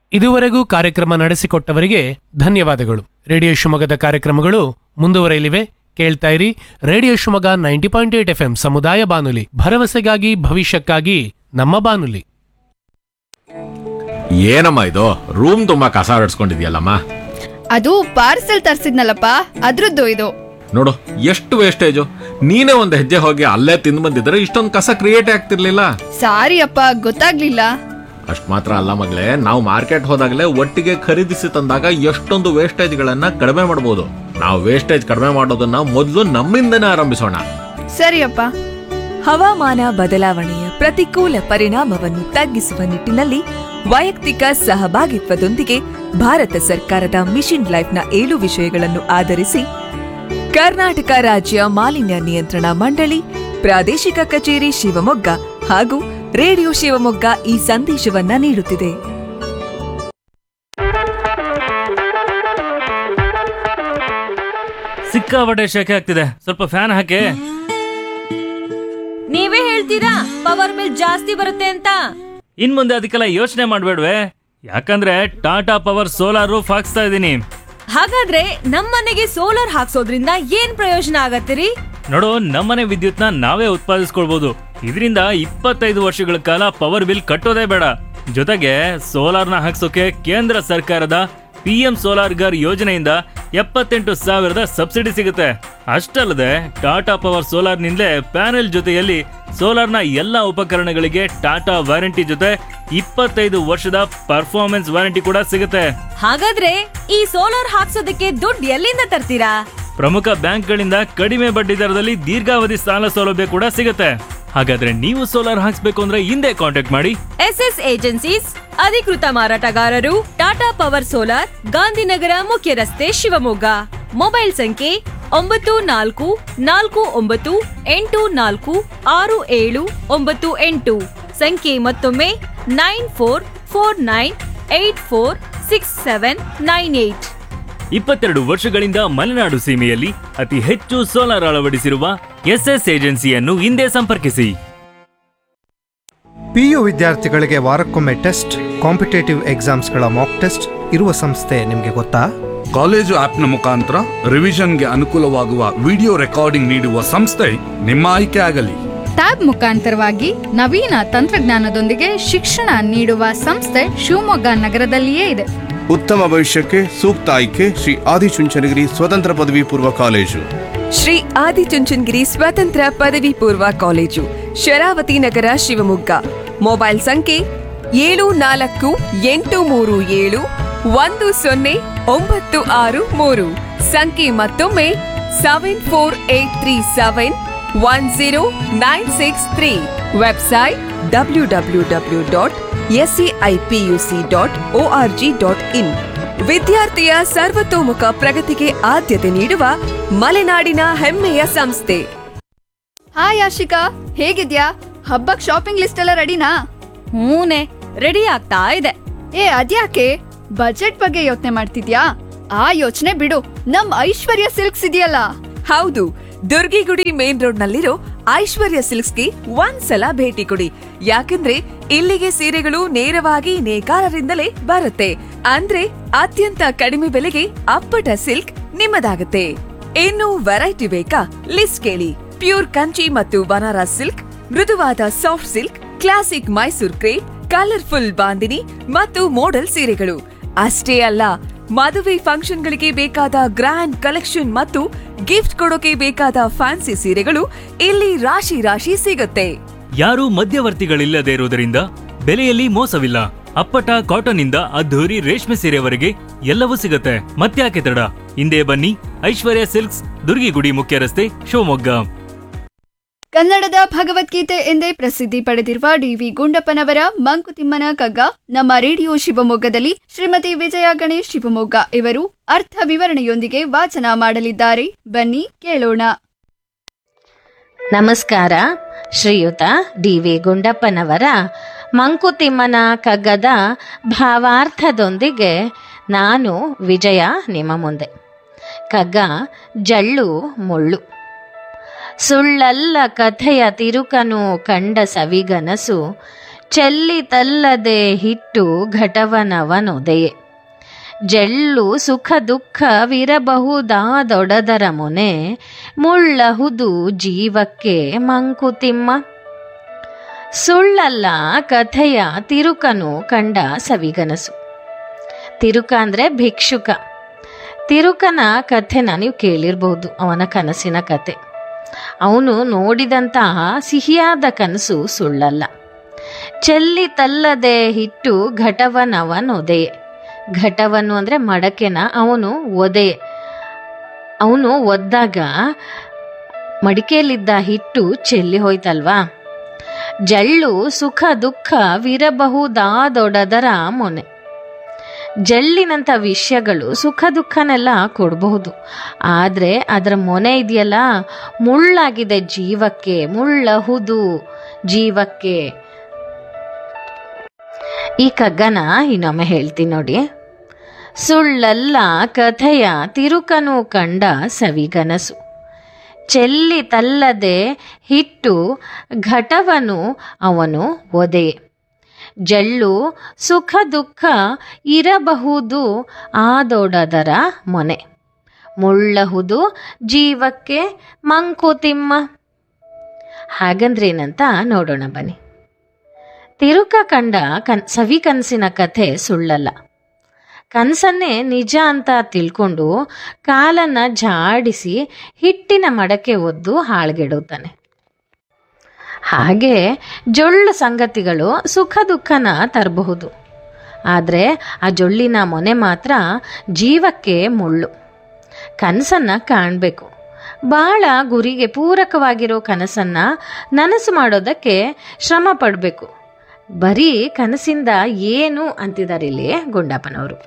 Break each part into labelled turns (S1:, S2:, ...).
S1: ಇದುವರೆಗೂ ಕಾರ್ಯಕ್ರಮ ನಡೆಸಿಕೊಟ್ಟವರಿಗೆ ಧನ್ಯವಾದಗಳು ರೇಡಿಯೋ ಶಿವಮೊಗ್ಗದ ಕಾರ್ಯಕ್ರಮಗಳು ಮುಂದುವರೆಯಲಿವೆ ಕೇಳ್ತಾ ಇರಿ radio Shivamogga ninety point eight F ಸಮುದಾಯ ಬಾನುಲಿ ಭರವಸೆಗಾಗಿ ಭವಿಷ್ಯಕ್ಕಾಗಿ ನಮ್ಮ ಬಾನುಲಿ
S2: ಏನಮ್ಮ ಇದು ರೂಮ್ ತುಂಬಾ ಕಸ ಹೊಡ್ಸ್ಕೊಂಡಿದ್ಯಲ್ಲಮ್ಮ
S3: ಅದು ಪಾರ್ಸೆಲ್ ತರ್ಸಿದ್ನಲ್ಲಪ್ಪ ಅದ್ರದ್ದು ಇದು
S2: ನೋಡು ಎಷ್ಟು ವೇಸ್ಟೇಜು ನೀನೇ ಒಂದು ಹೆಜ್ಜೆ ಹೋಗಿ ಅಲ್ಲೇ ತಿಂದು ಬಂದಿದ್ರೆ ಇಷ್ಟೊಂದು ಕಸ ಕ್ರಿಯೇಟ್ ಆಗ್ತಿರ್ಲಿಲ್ಲ
S3: ಸಾರಿ ಅಪ್ಪ ಗೊತ್ತಾಗ್ಲಿಲ್ಲ
S2: ಅಷ್ಟ್ ಮಾತ್ರ ಅಲ್ಲ ಮಗಳೇ ನಾವು ಮಾರ್ಕೆಟ್ ಹೋದಾಗಲೇ ಒಟ್ಟಿಗೆ ಖರೀದಿಸಿ ತಂದಾಗ ಎಷ್ಟೊಂದು ವೇಸ್ಟೇಜ್ಗಳನ್ನ ಕಡಿಮೆ ಮಾಡಬಹುದು ನಾವು ವೇಸ್ಟೇಜ್ ಕಡಿಮೆ ಮಾಡೋದನ್ನ ಮೊದಲು ನಮ್ಮಿಂದನೇ ಆರಂಭಿಸೋಣ
S3: ಸರಿ ಅಪ್ಪ
S4: ಹವಾಮಾನ ಬದಲಾವಣೆಯ ಪ್ರತಿಕೂಲ ಪರಿಣಾಮವನ್ನು ತಗ್ಗಿಸುವ ನಿಟ್ಟಿನಲ್ಲಿ ವೈಯಕ್ತಿಕ ಸಹಭಾಗಿತ್ವದೊಂದಿಗೆ ಭಾರತ ಸರ್ಕಾರದ ಮಿಷನ್ ಲೈಫ್ನ ಏಳು ವಿಷಯಗಳನ್ನು ಆಧರಿಸಿ ಕರ್ನಾಟಕ ರಾಜ್ಯ ಮಾಲಿನ್ಯ ನಿಯಂತ್ರಣ ಮಂಡಳಿ ಪ್ರಾದೇಶಿಕ ಕಚೇರಿ ಶಿವಮೊಗ್ಗ ಹಾಗೂ ರೇಡಿಯೋ ಶಿವಮೊಗ್ಗ ಈ ಸಂದೇಶವನ್ನ ನೀಡುತ್ತಿದೆ
S5: ಸಿಕ್ಕಾಪಟ್ಟೆ ಶೆಕೆ ಆಗ್ತಿದೆ ಸ್ವಲ್ಪ ಫ್ಯಾನ್ ಹಾಕಿ
S6: ನೀವೇ ಹೇಳ್ತೀರಾ ಪವರ್ ಬಿಲ್ ಜಾಸ್ತಿ ಬರುತ್ತೆ ಅಂತ
S5: ಇನ್ ಮುಂದೆ ಅದಕ್ಕೆಲ್ಲ ಯೋಚನೆ ಮಾಡ್ಬೇಡ್ವೆ ಯಾಕಂದ್ರೆ ಟಾಟಾ ಪವರ್ ಸೋಲಾರ್ ರೂಫ್ ಹಾಕ್ಸ್ತಾ ಇದ್ದೀನಿ
S6: ಹಾಗಾದ್ರೆ ನಮ್ಮನೆಗೆ ಸೋಲಾರ್ ಹಾಕ್ಸೋದ್ರಿಂದ ಏನ್ ಪ್ರಯೋಜನ ಆಗತ್ತಿರಿ
S5: ನೋಡು ನಮ್ಮನೆ ವಿದ್ಯುತ್ನ ನಾವೇ ಉತ್ಪಾದಿಸ್ಕೊಳ್ಬಹುದು ಇದರಿಂದ ಇಪ್ಪತ್ತೈದು ವರ್ಷಗಳ ಕಾಲ ಪವರ್ ಬಿಲ್ ಕಟ್ಟೋದೇ ಬೇಡ ಜೊತೆಗೆ ಸೋಲಾರ್ನ ಹಾಕ್ಸೋಕೆ ಕೇಂದ್ರ ಸರ್ಕಾರದ ಪಿ ಎಂ ಸೋಲಾರ್ ಗರ್ ಯೋಜನೆಯಿಂದ ಎಪ್ಪತ್ತೆಂಟು ಸಾವಿರದ ಸಬ್ಸಿಡಿ ಸಿಗುತ್ತೆ ಅಷ್ಟಲ್ಲದೆ ಟಾಟಾ ಪವರ್ ಸೋಲಾರ್ನಿಂದಲೇ ಪ್ಯಾನೆಲ್ ಜೊತೆಯಲ್ಲಿ ಸೋಲಾರ್ನ ಎಲ್ಲ ಉಪಕರಣಗಳಿಗೆ ಟಾಟಾ ವಾರಂಟಿ ಜೊತೆ ಇಪ್ಪತ್ತೈದು ವರ್ಷದ ಪರ್ಫಾರ್ಮೆನ್ಸ್ ವಾರಂಟಿ ಕೂಡ ಸಿಗುತ್ತೆ
S6: ಹಾಗಾದ್ರೆ ಈ ಸೋಲಾರ್ ಹಾಕ್ಸೋದಕ್ಕೆ ದುಡ್ಡು ಎಲ್ಲಿಂದ ತರ್ತೀರಾ
S5: ಪ್ರಮುಖ ಬ್ಯಾಂಕ್ಗಳಿಂದ ಕಡಿಮೆ ಬಡ್ಡಿ ದರದಲ್ಲಿ ದೀರ್ಘಾವಧಿ ಸಾಲ ಸೌಲಭ್ಯ ಕೂಡ ಸಿಗುತ್ತೆ ಹಾಗಾದ್ರೆ ನೀವು ಸೋಲಾರ್ ಹಾಕ್ಸ್ಬೇಕು ಅಂದ್ರೆ ಹಿಂದೆ ಕಾಂಟ್ಯಾಕ್ಟ್ ಮಾಡಿ
S6: ಎಸ್ ಎಸ್ ಏಜೆನ್ಸೀಸ್ ಅಧಿಕೃತ ಮಾರಾಟಗಾರರು ಟಾಟಾ ಪವರ್ ಸೋಲಾರ್ ಗಾಂಧಿನಗರ ಮುಖ್ಯ ರಸ್ತೆ ಶಿವಮೊಗ್ಗ ಮೊಬೈಲ್ ಸಂಖ್ಯೆ ಒಂಬತ್ತು ನಾಲ್ಕು ನಾಲ್ಕು ಒಂಬತ್ತು ಎಂಟು ನಾಲ್ಕು ಆರು ಏಳು ಒಂಬತ್ತು ಎಂಟು ಸಂಖ್ಯೆ ಮತ್ತೊಮ್ಮೆ nine four four nine eight four six seven nine eight
S5: ಇಪ್ಪತ್ತೆರಡು ವರ್ಷಗಳಿಂದ ಮಲೆನಾಡು ಸೀಮೆಯಲ್ಲಿ ಅತಿ ಹೆಚ್ಚು ಸೋಲಾರ್ ಅಳವಡಿಸಿರುವ ಎಸ್ಎಸ್ ಏಜೆನ್ಸಿಯನ್ನು ಹಿಂದೆ ಸಂಪರ್ಕಿಸಿ
S7: ಪಿಯು ವಿದ್ಯಾರ್ಥಿಗಳಿಗೆ ವಾರಕ್ಕೊಮ್ಮೆ ಟೆಸ್ಟ್ ಕಾಂಪಿಟೇಟಿವ್ ಎಕ್ಸಾಮ್ಸ್ಗಳ ಮಾಕ್ ಟೆಸ್ಟ್ ಇರುವ ಸಂಸ್ಥೆ ನಿಮಗೆ ಗೊತ್ತಾ
S8: ಕಾಲೇಜು ಆಪ್ನ ಮುಖಾಂತರ ರಿವಿಷನ್ಗೆ ಅನುಕೂಲವಾಗುವ ವಿಡಿಯೋ ರೆಕಾರ್ಡಿಂಗ್ ನೀಡುವ ಸಂಸ್ಥೆ ನಿಮ್ಮ ಆಯ್ಕೆ ಆಗಲಿ
S9: ಟ್ಯಾಬ್ ಮುಖಾಂತರವಾಗಿ ನವೀನ ತಂತ್ರಜ್ಞಾನದೊಂದಿಗೆ ಶಿಕ್ಷಣ ನೀಡುವ ಸಂಸ್ಥೆ ಶಿವಮೊಗ್ಗ ನಗರದಲ್ಲಿಯೇ ಇದೆ
S10: ಉತ್ತಮ ಭವಿಷ್ಯಕ್ಕೆ ಸೂಕ್ತ ಆಯ್ಕೆ ಶ್ರೀ ಆದಿಚುಂಚನಗಿರಿ ಸ್ವತಂತ್ರ ಪದವಿ ಪೂರ್ವ ಕಾಲೇಜು
S4: ಶ್ರೀ ಆದಿಚುಂಚನಗಿರಿ ಸ್ವತಂತ್ರ ಪದವಿ ಪೂರ್ವ ಕಾಲೇಜು ಶರಾವತಿ ನಗರ ಶಿವಮೊಗ್ಗ ಮೊಬೈಲ್ ಸಂಖ್ಯೆ ಏಳು ನಾಲ್ಕು ಎಂಟು ಮೂರು ಏಳು ಒಂದು ಸೊನ್ನೆ ಒಂಬತ್ತು ಆರು ಮೂರು ಸಂಖ್ಯೆ ಮತ್ತೊಮ್ಮೆ seven four eight three seven one zero nine six three website W W W dot SCIPUC dot O R G dot in ವಿದ್ಯಾರ್ಥಿಯ ಸರ್ವತೋಮುಖ ಪ್ರಗತಿಗೆ ಆದ್ಯತೆ ನೀಡುವ ಮಲೆನಾಡಿನ ಹೆಮ್ಮೆಯ ಸಂಸ್ಥೆ
S3: ಹಾಯ್ ಆಶಿಕಾ ಹೇಗಿದ್ಯಾ ಹಬ್ಬಕ್ ಶಾಪಿಂಗ್ ಲಿಸ್ಟ್ ಎಲ್ಲ ರೆಡಿನಾ
S6: ಹೂನೆ ರೆಡಿ ಆಗ್ತಾ ಇದೆ
S3: ಏ ಅದ್ಯಾಕೆ ಬಜೆಟ್ ಬಗ್ಗೆ ಯೋಚನೆ ಮಾಡ್ತಿದ್ಯಾ ಆ ಯೋಚನೆ ಬಿಡು ನಮ್ ಐಶ್ವರ್ಯ ಸಿಲ್ಕ್ಸ್ ಇದೆಯಲ್ಲ
S4: ಹೌದು ದುರ್ಗಿಗುಡಿ ಮೇನ್ ರೋಡ್ ನಲ್ಲಿರೋ ಐಶ್ವರ್ಯ ಸಿಲ್ಕ್ಸ್ಗೆ ಒಂದ್ಸಲ ಭೇಟಿ ಕೊಡಿ ಯಾಕಂದ್ರೆ ಇಲ್ಲಿಗೆ ಸೀರೆಗಳು ನೇರವಾಗಿ ನೇಕಾರರಿಂದಲೇ ಬರುತ್ತೆ ಅಂದ್ರೆ ಅತ್ಯಂತ ಕಡಿಮೆ ಬೆಲೆಗೆ ಅಪ್ಪಟ ಸಿಲ್ಕ್ ನಿಮ್ಮದಾಗುತ್ತೆ ಇನ್ನು ವೆರೈಟಿ ಬೇಕಾ ಲಿಸ್ಟ್ ಕೇಳಿ ಪ್ಯೂರ್ ಕಂಚಿ ಮತ್ತು ಬನಾರಸ್ ಸಿಲ್ಕ್ ಮೃದುವಾದ soft silk classic Mysore crepe colourful bandhani ಮತ್ತು ಮೋಡಲ್ ಸೀರೆಗಳು ಅಷ್ಟೇ ಅಲ್ಲ ಮದುವೆ ಫಂಕ್ಷನ್ಗಳಿಗೆ ಬೇಕಾದ ಗ್ರ್ಯಾಂಡ್ ಕಲೆಕ್ಷನ್ ಮತ್ತು ಗಿಫ್ಟ್ ಕೊಡೋಕೆ ಬೇಕಾದ ಫ್ಯಾನ್ಸಿ ಸೀರೆಗಳು ಇಲ್ಲಿ ರಾಶಿ ರಾಶಿ ಸಿಗುತ್ತೆ
S5: ಯಾರೂ ಮಧ್ಯವರ್ತಿಗಳಿಲ್ಲದೆ ಇರುವುದರಿಂದ ಬೆಲೆಯಲ್ಲಿ ಮೋಸವಿಲ್ಲ ಅಪ್ಪಟ ಕಾಟನ್ ಇಂದ ಅದ್ಧೂರಿ ರೇಷ್ಮೆ ಸೀರೆವರೆಗೆ ಎಲ್ಲವೂ ಸಿಗುತ್ತೆ ಮತ್ತ್ಯಾಕೆ ತಡ ಹಿಂದೆ ಬನ್ನಿ ಐಶ್ವರ್ಯ ಸಿಲ್ಕ್ಸ್ ದುರ್ಗಿಗುಡಿ ಮುಖ್ಯ ರಸ್ತೆ ಶಿವಮೊಗ್ಗ
S3: ಕನ್ನಡದ ಭಗವದ್ಗೀತೆ ಎಂದೇ ಪ್ರಸಿದ್ಧಿ ಪಡೆದಿರುವ ಡಿವಿ ಗುಂಡಪ್ಪನವರ ಮಂಕುತಿಮ್ಮನ ಕಗ್ಗ ನಮ್ಮ ರೇಡಿಯೋ ಶಿವಮೊಗ್ಗದಲ್ಲಿ ಶ್ರೀಮತಿ ವಿಜಯ ಗಣೇಶ್ ಶಿವಮೊಗ್ಗ ಇವರು ಅರ್ಥ ವಿವರಣೆಯೊಂದಿಗೆ ವಾಚನ ಮಾಡಲಿದ್ದಾರೆ ಬನ್ನಿ ಕೇಳೋಣ
S11: ನಮಸ್ಕಾರ ಶ್ರೀಯುತ ಡಿ ವಿ ಗುಂಡಪ್ಪನವರ ಮಂಕುತಿಮ್ಮನ ಕಗ್ಗದ ಭಾವಾರ್ಥದೊಂದಿಗೆ ನಾನು ವಿಜಯ ನಿಮ್ಮ ಮುಂದೆ ಕಗ್ಗ ಜಳ್ಳು ಮುಳ್ಳು ಸುಳ್ಳಲ್ಲ ಕಥೆಯ ತಿರುಕನು ಕಂಡ ಸವಿಗನಸು ಚೆಲ್ಲಿತಲ್ಲದೆ ಹಿಟ್ಟು ಘಟವನವನೊದೆಯೇ ಜಳ್ಳು ಸುಖ ದುಃಖವಿರಬಹುದಾದೊಡದರ ಮೊನೆ ಮುಳ್ಳಹುದು ಜೀವಕ್ಕೆ ಮಂಕುತಿಮ್ಮ ಸುಳ್ಳಲ್ಲ ಕಥೆಯ ತಿರುಕನು ಕಂಡ ಸವಿಗನಸು ತಿರುಕ ಅಂದ್ರೆ ಭಿಕ್ಷುಕ ತಿರುಕನ ಕಥೆನ ನೀವು ಕೇಳಿರ್ಬಹುದು ಅವನ ಕನಸಿನ ಕತೆ ಅವನು ನೋಡಿದಂತಹ ಸಿಹಿಯಾದ ಕನಸು ಸುಳ್ಳಲ್ಲ ಚೆಲ್ಲಿತಲ್ಲದೆ ಹಿಟ್ಟು ಘಟವನವನೊದೆಯೇ ಘಟವನ್ನು ಅಂದ್ರೆ ಮಡಕೆನ ಅವನು ಒದೆ ಅವನು ಒದ್ದಾಗ ಮಡಿಕೆಯಲ್ಲಿದ್ದ ಹಿಟ್ಟು ಚೆಲ್ಲಿ ಹೋಯ್ತಲ್ವಾ ಜಳ್ಳು ಸುಖ ದುಃಖವಿರಬಹುದಾದೊಡದರ ಮೊನೆ ಜಳ್ಳಿನಂಥ ವಿಷಯಗಳು ಸುಖ ದುಃಖನೆಲ್ಲ ಕೊಡಬಹುದು ಆದರೆ ಅದರ ಮೊನೆ ಇದೆಯಲ್ಲ ಮುಳ್ಳಾಗಿದೆ ಜೀವಕ್ಕೆ ಮುಳ್ಳಹುದು ಜೀವಕ್ಕೆ ಈ ಕಗ್ಗನ ಇನ್ನೊಮ್ಮೆ ಹೇಳ್ತೀನಿ ನೋಡಿ ಸುಳ್ಳಲ್ಲ ಕಥೆಯ ತಿರುಕನು ಕಂಡ ಸವಿಗನಸು ಚೆಲ್ಲಿತಲ್ಲದೆ ಹಿಟ್ಟು ಘಟವನು ಅವನು ಒದೆ ಜಳ್ಳು ಸುಖ ದುಃಖ ಇರಬಹುದು ಆದೊಡದರ ಮೊನೆ ಮುಳ್ಳಹುದು ಜೀವಕ್ಕೆ ಮಂಕುತಿಮ್ಮ ಹಾಗಂದ್ರೇನಂತ ನೋಡೋಣ ಬನ್ನಿ ತಿರುಕ ಕಂಡ ಕನ್ ಸವಿ ಕನಸಿನ ಕಥೆ ಸುಳ್ಳಲ್ಲ ಕನಸನ್ನೇ ನಿಜ ಅಂತ ತಿಳ್ಕೊಂಡು ಕಾಲನ್ನ ಜಾಡಿಸಿ ಹಿಟ್ಟಿನ ಮಡಕೆ ಒದ್ದು ಹಾಳ್ಗೆಡುತ್ತಾನೆ ಹಾಗೆ ಜೊಳ್ಳು ಸಂಗತಿಗಳು ಸುಖ ದುಃಖನ ತರಬಹುದು ಆದರೆ ಆ ಜೊಳ್ಳಿನ ಮೊನೆ ಮಾತ್ರ ಜೀವಕ್ಕೆ ಮುಳ್ಳು ಕನಸನ್ನ ಕಾಣಬೇಕು ಭಾಳ ಗುರಿಗೆ ಪೂರಕವಾಗಿರೋ ಕನಸನ್ನ ನನಸು ಮಾಡೋದಕ್ಕೆ ಶ್ರಮ ಪಡಬೇಕು ಬರೀ ಕನಸಿಂದ ಏನು ಅಂತಿದ್ದಾರೆ ಇಲ್ಲಿ ಗುಂಡಪ್ಪನವರು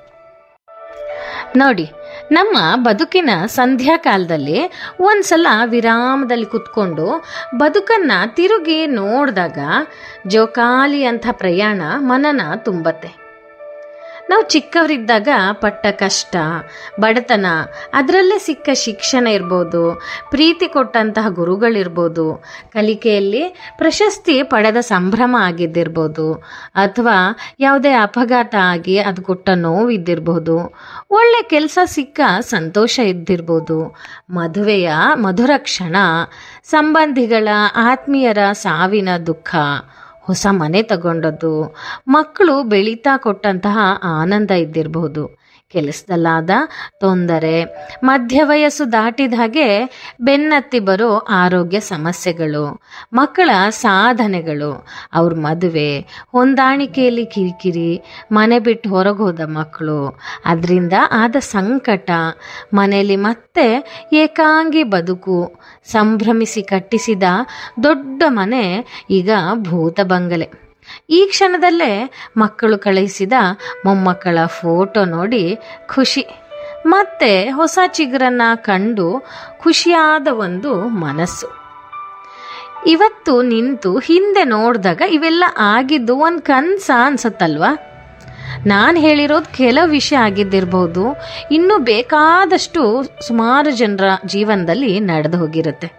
S11: ನೋಡಿ ನಮ್ಮ ಬದುಕಿನ ಸಂಧ್ಯಾ ಕಾಲದಲ್ಲಿ ಒಂದ್ಸಲ ವಿರಾಮದಲ್ಲಿ ಕುತ್ಕೊಂಡು ಬದುಕನ್ನ ತಿರುಗಿ ನೋಡಿದಾಗ ಜೋಕಾಲಿ ಅಂತ ಪ್ರಯಾಣ ಮನನ ತುಂಬತ್ತೆ ನಾವು ಚಿಕ್ಕವರಿದ್ದಾಗ ಪಟ್ಟ ಕಷ್ಟ ಬಡತನ ಅದರಲ್ಲೇ ಸಿಕ್ಕ ಶಿಕ್ಷಣ ಇರ್ಬೋದು ಪ್ರೀತಿ ಕೊಟ್ಟಂತಹ ಗುರುಗಳಿರ್ಬೋದು ಕಲಿಕೆಯಲ್ಲಿ ಪ್ರಶಸ್ತಿ ಪಡೆದ ಸಂಭ್ರಮ ಆಗಿದ್ದಿರ್ಬೋದು ಅಥವಾ ಯಾವುದೇ ಅಪಘಾತ ಆಗಿ ಅದು ಕೊಟ್ಟ ನೋವಿದ್ದಿರ್ಬೋದು ಒಳ್ಳೆ ಕೆಲಸ ಸಿಕ್ಕ ಸಂತೋಷ ಇದ್ದಿರ್ಬೋದು ಮದುವೆಯ ಮಧುರ ಕ್ಷಣ ಸಂಬಂಧಿಗಳ ಆತ್ಮೀಯರ ಸಾವಿನ ದುಃಖ ಹೊಸ ಮನೆ ತಗೊಂಡದ್ದು ಮಕ್ಕಳು ಬೆಳೀತಾ ಕೊಟ್ಟಂತಹ ಆನಂದ ಇದ್ದಿರಬಹುದು ಕೆಲಸದಲ್ಲಾದ ತೊಂದರೆ ಮಧ್ಯ ವಯಸ್ಸು ದಾಟಿದ ಹಾಗೆ ಬೆನ್ನತ್ತಿ ಬರೋ ಆರೋಗ್ಯ ಸಮಸ್ಯೆಗಳು ಮಕ್ಕಳ ಸಾಧನೆಗಳು ಅವ್ರ ಮದುವೆ ಹೊಂದಾಣಿಕೆಯಲ್ಲಿ ಕಿರಿಕಿರಿ ಮನೆ ಬಿಟ್ಟು ಹೊರಗೆ ಹೋದ ಮಕ್ಕಳು ಅದರಿಂದ ಆದ ಸಂಕಟ ಮನೆಯಲ್ಲಿ ಮತ್ತೆ ಏಕಾಂಗಿ ಬದುಕು ಸಂಭ್ರಮಿಸಿ ಕಟ್ಟಿಸಿದ ದೊಡ್ಡ ಮನೆ ಈಗ ಭೂತ ಬಂಗಲೆ ಈ ಕ್ಷಣದಲ್ಲೇ ಮಕ್ಕಳು ಕಳುಹಿಸಿದ ಮೊಮ್ಮಕ್ಕಳ ಫೋಟೋ ನೋಡಿ ಖುಷಿ ಮತ್ತೆ ಹೊಸ ಚಿಗುರನ್ನ ಕಂಡು ಖುಷಿಯಾದ ಒಂದು ಮನಸ್ಸು ಇವತ್ತು ನಿಂತು ಹಿಂದೆ ನೋಡಿದಾಗ ಇವೆಲ್ಲ ಆಗಿದ್ದು ಒಂದು ಕನ್ಸ ಅನ್ಸತ್ತಲ್ವಾ ನಾನು ಹೇಳಿರೋದು ಕೆಲವು ವಿಷಯ ಆಗಿದ್ದಿರ್ಬೋದು ಇನ್ನೂ ಬೇಕಾದಷ್ಟು ಸುಮಾರು ಜನರ ಜೀವನದಲ್ಲಿ ನಡೆದು ಹೋಗಿರುತ್ತೆ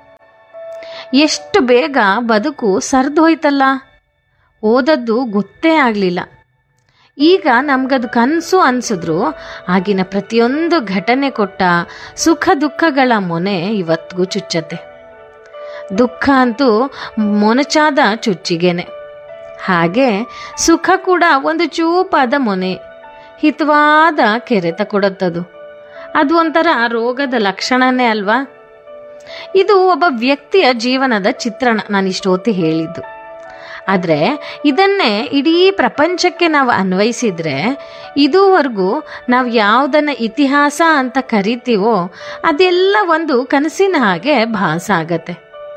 S11: ಎಷ್ಟು ಬೇಗ ಬದುಕು ಸರ್ದು ಹೋಯ್ತಲ್ಲ ಓದದ್ದು ಗೊತ್ತೇ ಆಗಲಿಲ್ಲ ಈಗ ನಮ್ಗದು ಕನಸು ಅನ್ಸಿದ್ರು ಆಗಿನ ಪ್ರತಿಯೊಂದು ಘಟನೆ ಕೊಟ್ಟ ಸುಖ ದುಃಖಗಳ ಮೊನೆ ಇವತ್ತಿಗೂ ಚುಚ್ಚತ್ತೆ ದುಃಖ ಅಂತೂ ಮೊನಚಾದ ಚುಚ್ಚಿಗೆನೆ ಹಾಗೆ ಸುಖ ಕೂಡ ಒಂದು ಚೂಪಾದ ಮೊನೆ ಹಿತವಾದ ಕೆರೆತ ಕೊಡುತ್ತದು ಅದು ಒಂಥರ ರೋಗದ ಲಕ್ಷಣನೇ ಅಲ್ವಾ ಇದು ಒಬ್ಬ ವ್ಯಕ್ತಿಯ ಜೀವನದ ಚಿತ್ರಣ ನಾನು ಇಷ್ಟೊತ್ತಿ ಹೇಳಿದ್ದು ಆದರೆ ಇದನ್ನೇ ಇಡೀ ಪ್ರಪಂಚಕ್ಕೆ ನಾವು ಅನ್ವಯಿಸಿದ್ರೆ ಇದುವರೆಗೂ ನಾವು ಯಾವುದನ್ನು ಇತಿಹಾಸ ಅಂತ ಕರಿತೀವೋ ಅದೆಲ್ಲ ಒಂದು ಕನಸಿನ ಹಾಗೆ ಭಾಸ ಆಗತ್ತೆ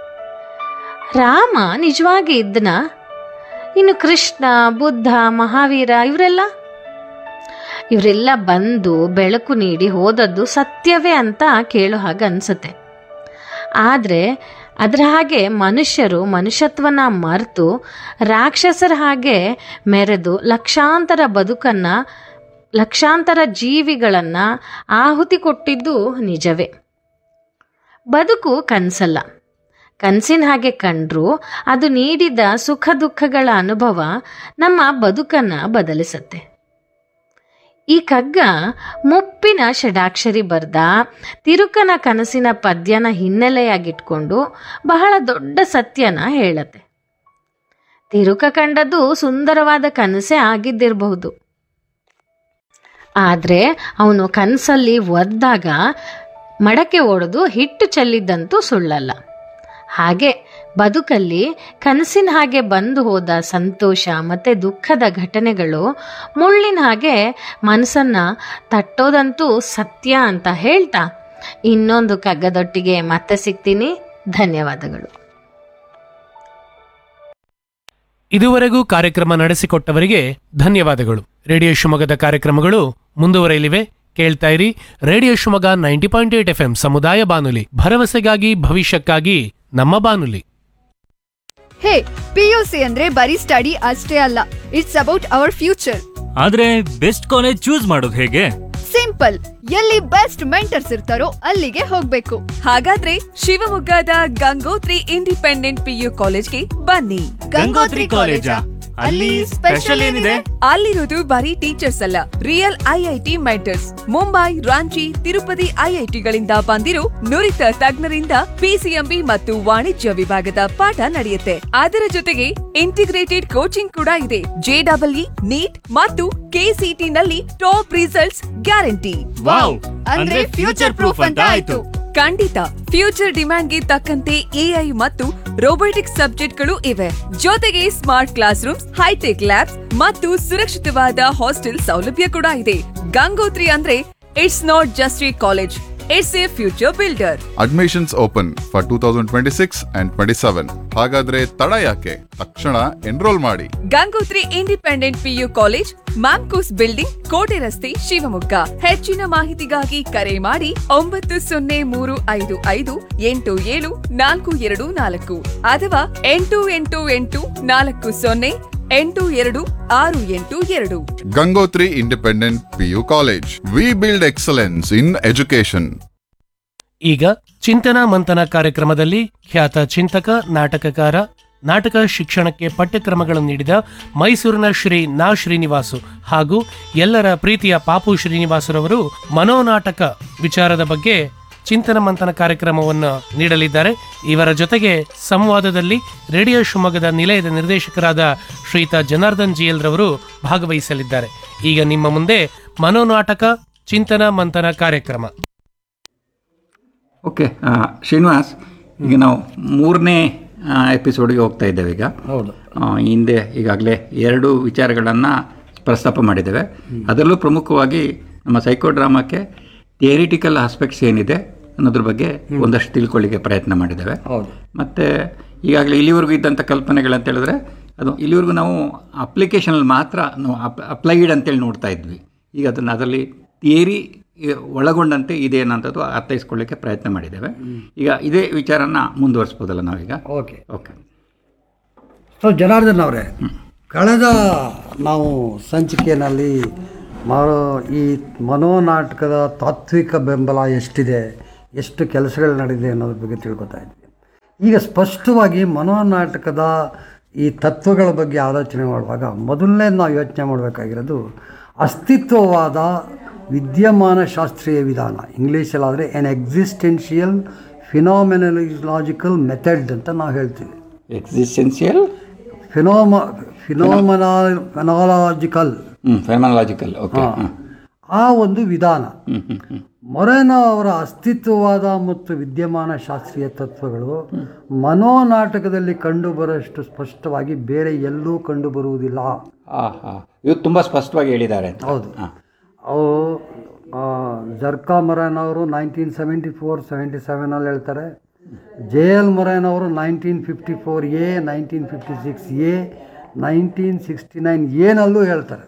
S11: ರಾಮ ನಿಜವಾಗಿ ಇದ್ನ ಇನ್ನು ಕೃಷ್ಣ ಬುದ್ಧ ಮಹಾವೀರ ಇವರೆಲ್ಲ ಇವರೆಲ್ಲ ಬಂದು ಬೆಳಕು ನೀಡಿ ಹೋದದ್ದು ಸತ್ಯವೇ ಅಂತ ಕೇಳೋ ಹಾಗೆ ಅನ್ಸುತ್ತೆ ಆದರೆ ಅದರ ಹಾಗೆ ಮನುಷ್ಯರು ಮನುಷ್ಯತ್ವನ ಮರೆತು ರಾಕ್ಷಸರ ಹಾಗೆ ಮೆರೆದು ಲಕ್ಷಾಂತರ ಬದುಕನ್ನ ಲಕ್ಷಾಂತರ ಜೀವಿಗಳನ್ನ ಆಹುತಿ ಕೊಟ್ಟಿದ್ದು ನಿಜವೇ ಬದುಕು ಕನಸಲ್ಲ ಕನಸಿನ ಹಾಗೆ ಕಂಡ್ರೂ ಅದು ನೀಡಿದ ಸುಖ ದುಃಖಗಳ ಅನುಭವ ನಮ್ಮ ಬದುಕನ್ನು ಬದಲಿಸುತ್ತೆ ಈ ಕಗ್ಗ ಮುಪ್ಪಿನ ಷಡಾಕ್ಷರಿ ಬರ್ದ ತಿರುಕನ ಕನಸಿನ ಪದ್ಯನ ಹಿನ್ನೆಲೆಯಾಗಿಟ್ಕೊಂಡು ಬಹಳ ದೊಡ್ಡ ಸತ್ಯನ ಹೇಳತ್ತೆ ತಿರುಕ ಕಂಡದ್ದು ಸುಂದರವಾದ ಕನಸೇ ಆಗಿದ್ದಿರಬಹುದು ಆದರೆ ಅವನು ಕನಸಲ್ಲಿ ಒದ್ದಾಗ ಮಡಕೆ ಒಡೆದು ಹಿಟ್ಟು ಚೆಲ್ಲಿದ್ದಂತೂ ಸುಳ್ಳಲ್ಲ ಹಾಗೆ ಬದುಕಲ್ಲಿ ಕನಸಿನ ಹಾಗೆ ಬಂದು ಹೋದ ಸಂತೋಷ ಮತ್ತು ದುಃಖದ ಘಟನೆಗಳು ಮುಳ್ಳಿನ ಹಾಗೆ ಮನಸ್ಸನ್ನು ತಟ್ಟೋದಂತೂ ಸತ್ಯ ಅಂತ ಹೇಳ್ತಾ ಇನ್ನೊಂದು ಕಗ್ಗದೊಟ್ಟಿಗೆ ಮತ್ತೆ ಸಿಗ್ತೀನಿ ಧನ್ಯವಾದಗಳು
S1: ಇದುವರೆಗೂ ಕಾರ್ಯಕ್ರಮ ನಡೆಸಿಕೊಟ್ಟವರಿಗೆ ಧನ್ಯವಾದಗಳು ರೇಡಿಯೋ ಶಿವಮೊಗ್ಗದ ಕಾರ್ಯಕ್ರಮಗಳು ಮುಂದುವರೆಯಲಿವೆ ಕೇಳ್ತಾ ಇರಿ radio Shivamogga ninety point eight F ಸಮುದಾಯ ಬಾನುಲಿ ಭರವಸೆಗಾಗಿ ಭವಿಷ್ಯಕ್ಕಾಗಿ ನಮ್ಮ ಬಾನುಲಿ
S3: ಹೇ ಪಿಯುಸಿ ಅಂದ್ರೆ ಬರೀ ಸ್ಟಡಿ ಅಷ್ಟೇ ಅಲ್ಲ ಇಟ್ಸ್ ಅಬೌಟ್ ಅವರ್ ಫ್ಯೂಚರ್
S5: ಆದ್ರೆ ಬೆಸ್ಟ್ ಕಾಲೇಜ್ ಚೂಸ್ ಮಾಡೋದು ಹೇಗೆ
S3: ಸಿಂಪಲ್ ಎಲ್ಲಿ ಬೆಸ್ಟ್ ಮೆಂಟರ್ಸ್ ಇರ್ತಾರೋ ಅಲ್ಲಿಗೆ ಹೋಗ್ಬೇಕು
S4: ಹಾಗಾದ್ರೆ ಶಿವಮೊಗ್ಗದ ಗಂಗೋತ್ರಿ ಇಂಡಿಪೆಂಡೆಂಟ್ ಪಿಯು ಕಾಲೇಜ್ಗೆ ಬನ್ನಿ
S5: ಗಂಗೋತ್ರಿ ಕಾಲೇಜಾ? ಅಲ್ಲಿ ಸ್ಪೆಷಲ್ ಏನಿದೆ?
S4: ಅಲ್ಲಿರೋದು ಬರೀ ಟೀಚರ್ಸ್ ಅಲ್ಲ real IIT mentors Mumbai Ranchi Tirupati ಐಐಟಿಗಳಿಂದ ಬಂದಿರೋ ನುರಿತ ತಜ್ಞರಿಂದ ಪಿಸಿಎಂಬಿ ಮತ್ತು ವಾಣಿಜ್ಯ ವಿಭಾಗದ ಪಾಠ ನಡೆಯುತ್ತೆ ಅದರ ಜೊತೆಗೆ ಇಂಟಿಗ್ರೇಟೆಡ್ ಕೋಚಿಂಗ್ ಕೂಡ ಇದೆ ಜೆಡಬ್ಲ್ಇ ನೀಟ್ ಮತ್ತು ಕೆಸಿಟಿ ನಲ್ಲಿ ಟಾಪ್ ರಿಸಲ್ಟ್ಸ್ ಗ್ಯಾರಂಟಿ
S5: ವಾವ್!
S3: ಅಂದ್ರೆ ಫ್ಯೂಚರ್ ಪ್ರೂಫ್ ಅಂತ ಆಯ್ತು
S4: ಖಂಡಿತ ಫ್ಯೂಚರ್ ಡಿಮ್ಯಾಂಡ್ಗೆ ತಕ್ಕಂತೆ ಎಐ ಮತ್ತು ರೋಬೋಟಿಕ್ಸ್ ಸಬ್ಜೆಕ್ಟ್ಗಳು ಇವೆ ಜೊತೆಗೆ smart class rooms hi-tech labs ಮತ್ತು ಸುರಕ್ಷಿತವಾದ ಹಾಸ್ಟೆಲ್ ಸೌಲಭ್ಯ ಕೂಡ ಇದೆ ಗಂಗೋತ್ರಿ ಅಂದ್ರೆ it's not just a college it's a future builder
S12: admissions open for two thousand twenty six and twenty seven ಹಾಗಾದ್ರೆ ತಡ ಯಾಕೆ ತಕ್ಷಣ ಎನ್ರೋಲ್ ಮಾಡಿ
S4: Gangotri independent PU college MAMCOS building ಕೋಟೆ ರಸ್ತೆ ಶಿವಮೊಗ್ಗ ಹೆಚ್ಚಿನ ಮಾಹಿತಿಗಾಗಿ ಕರೆ ಮಾಡಿ ಒಂಬತ್ತು ಸೊನ್ನೆ ಮೂರು ಐದು ಐದು ಎಂಟು ಏಳು ನಾಲ್ಕು ಎರಡು ನಾಲ್ಕು ಅಥವಾ ಎಂಟು ಎಂಟು ಎಂಟು ನಾಲ್ಕು ಸೊನ್ನೆ ಎಂಟು ಎರಡು ಆರು ಎಂಟು ಎರಡು
S12: Gangotri independent PU college we build excellence in education
S1: ಈಗ ಚಿಂತನ ಮಂಥನ ಕಾರ್ಯಕ್ರಮದಲ್ಲಿ ಖ್ಯಾತ ಚಿಂತಕ ನಾಟಕಕಾರ ನಾಟಕ ಶಿಕ್ಷಣಕ್ಕೆ ಪಠ್ಯಕ್ರಮಗಳನ್ನು ನೀಡಿದ ಮೈಸೂರಿನ ಶ್ರೀ ನಾ ಶ್ರೀನಿವಾಸು ಹಾಗೂ ಎಲ್ಲರ ಪ್ರೀತಿಯ ಪಾಪು ಶ್ರೀನಿವಾಸರವರು ಮನೋನಾಟಕ ವಿಚಾರದ ಬಗ್ಗೆ ಚಿಂತನ ಮಂಥನ ಕಾರ್ಯಕ್ರಮವನ್ನು ನೀಡಲಿದ್ದಾರೆ ಇವರ ಜೊತೆಗೆ ಸಂವಾದದಲ್ಲಿ ರೇಡಿಯೋ ಶಿವಮೊಗ್ಗದ ನಿಲಯದ ನಿರ್ದೇಶಕರಾದ ಶ್ರೀಯುತ ಜನಾರ್ದನ್ ಜಿಎಲ್ ರವರು ಭಾಗವಹಿಸಲಿದ್ದಾರೆ ಈಗ ನಿಮ್ಮ ಮುಂದೆ ಮನೋನಾಟಕ ಚಿಂತನ ಮಂಥನ ಕಾರ್ಯಕ್ರಮ
S13: ಓಕೆ ಆ, ಶ್ರೀನಿವಾಸ್ ಈಗ ನಾವು ಮೂರನೇ ಎಪಿಸೋಡ್ಗೆ ಹೋಗ್ತಾ ಇದ್ದೇವೆ ಈಗ
S14: ಹೌದು.
S13: ಆ, ಹಿಂದೆ ಈಗಾಗಲೇ ಎರಡು ವಿಚಾರಗಳನ್ನು ಪ್ರಸ್ತಾಪ ಮಾಡಿದ್ದೇವೆ ಅದರಲ್ಲೂ ಪ್ರಮುಖವಾಗಿ ನಮ್ಮ ಸೈಕೋ ಡ್ರಾಮಾಕ್ಕೆ ಥಿಯರಿಟಿಕಲ್ ಆಸ್ಪೆಕ್ಟ್ಸ್ ಏನಿದೆ ಅನ್ನೋದ್ರ ಬಗ್ಗೆ ಒಂದಷ್ಟು ತಿಳ್ಕೊಳ್ಳಿಕ್ಕೆ ಪ್ರಯತ್ನ ಮಾಡಿದ್ದೇವೆ
S14: ಹೌದು
S13: ಮತ್ತು ಈಗಾಗಲೇ ಇಲ್ಲಿವರೆಗೂ ಇದ್ದಂಥ ಕಲ್ಪನೆಗಳಂತ ಹೇಳಿದ್ರೆ ಅದು ಇಲ್ಲಿವರೆಗೂ ನಾವು ಅಪ್ಲಿಕೇಶನಲ್ಲಿ ಮಾತ್ರ ನಾವು ಅಪ್ಲೈಡ್ ಅಂತೇಳಿ ನೋಡ್ತಾ ಇದ್ವಿ ಈಗ ಅದನ್ನು ಅದರಲ್ಲಿ ಥಿಯರಿ ಒಳಗೊಂಡಂತೆ ಇದೆ ಅನ್ನೋಂಥದ್ದು ಅರ್ಥೈಸ್ಕೊಳ್ಳಿಕ್ಕೆ ಪ್ರಯತ್ನ ಮಾಡಿದ್ದೇವೆ ಈಗ ಇದೇ ವಿಚಾರನ ಮುಂದುವರಿಸ್ಬೋದಲ್ಲ ನಾವೀಗ
S14: ಓಕೆ
S13: ಓಕೆ
S14: ಸೊ ಜನಾರ್ದನ್ ಅವರೇ ಕಳೆದ ನಾವು ಸಂಚಿಕೆಯಲ್ಲಿ ಮಾಡೋ ಈ ಮನೋನಾಟಕದ ತಾತ್ವಿಕ ಬೆಂಬಲ ಎಷ್ಟಿದೆ ಎಷ್ಟು ಕೆಲಸಗಳು ನಡೆದಿದೆ ಅನ್ನೋದ್ರ ಬಗ್ಗೆ ತಿಳ್ಕೊತಾ ಇದ್ವಿ ಈಗ ಸ್ಪಷ್ಟವಾಗಿ ಮನೋನಾಟಕದ ಈ ತತ್ವಗಳ ಬಗ್ಗೆ ಆಲೋಚನೆ ಮಾಡುವಾಗ ಮೊದಲನೇ ನಾವು ಯೋಚನೆ ಮಾಡಬೇಕಾಗಿರೋದು ಅಸ್ತಿತ್ವವಾದ ವಿದ್ಯಮಾನ ಶಾಸ್ತ್ರೀಯ ವಿಧಾನ ಇಂಗ್ಲೀಷಲ್ಲಾದರೆ ಎನ್ ಎಕ್ಸಿಸ್ಟೆನ್ಷಿಯಲ್ ಫಿನಾಮಿನಲಾಜಿಕಲ್ ಮೆಥಡ್ ಅಂತ ನಾವು ಹೇಳ್ತೀವಿ
S13: ಎಕ್ಸಿಸ್ಟೆನ್ಷಿಯಲ್
S14: ಫಿನೋಮ ಫಿನೋಮನಾ ಫೆನಾಲಜಿಕಲ್
S13: ಹ್ಞೂ ಫೆಮನಾಲಜಿಕಲ್ ಓಕೆ
S14: ಆ ಒಂದು ವಿಧಾನ ಮೊರೆನೋ ಅವರ ಅಸ್ತಿತ್ವವಾದ ಮತ್ತು ವಿದ್ಯಮಾನ ಶಾಸ್ತ್ರೀಯ ತತ್ವಗಳು ಮನೋನಾಟಕದಲ್ಲಿ ಕಂಡುಬರೋಷ್ಟು ಸ್ಪಷ್ಟವಾಗಿ ಬೇರೆ ಎಲ್ಲೂ ಕಂಡುಬರುವುದಿಲ್ಲ
S13: ಹಾಂ ಹಾಂ ಇವು ತುಂಬ ಸ್ಪಷ್ಟವಾಗಿ ಹೇಳಿದ್ದಾರೆ ಅಂತ
S14: ಹೌದು ಅವು ಜರ್ಕಾ ಮೊರೆನ್ ಅವರು ನೈನ್ಟೀನ್ ಸೆವೆಂಟಿ ಫೋರ್ ಸೆವೆಂಟಿ ಸೆವೆನಲ್ಲಿ ಹೇಳ್ತಾರೆ ಜೆ ಎಲ್ ಮೊರೆನ್ ಅವರು ನೈನ್ಟೀನ್ ಫಿಫ್ಟಿ ಫೋರ್ ಎ ನೈನ್ಟೀನ್ ಫಿಫ್ಟಿ ಸಿಕ್ಸ್ ಎ ನೈನ್ಟೀನ್ ಸಿಕ್ಸ್ಟಿ ನೈನ್ ಏನಲ್ಲೂ ಹೇಳ್ತಾರೆ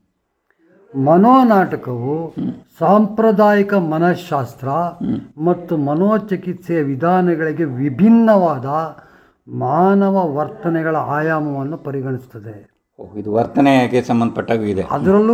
S14: ಮನೋನಾಟಕವು ಸಾಂಪ್ರದಾಯಿಕ ಮನಃಶಾಸ್ತ್ರ ಮತ್ತು ಮನೋಚಿಕಿತ್ಸೆಯ ವಿಧಾನಗಳಿಗೆ ವಿಭಿನ್ನವಾದ ಮಾನವ ವರ್ತನೆಗಳ ಆಯಾಮವನ್ನು ಪರಿಗಣಿಸುತ್ತದೆ
S13: ಓ, ಇದು ವರ್ತನೆಗೆ ಸಂಬಂಧಪಟ್ಟಾಗೂ ಇದೆ
S14: ಅದರಲ್ಲೂ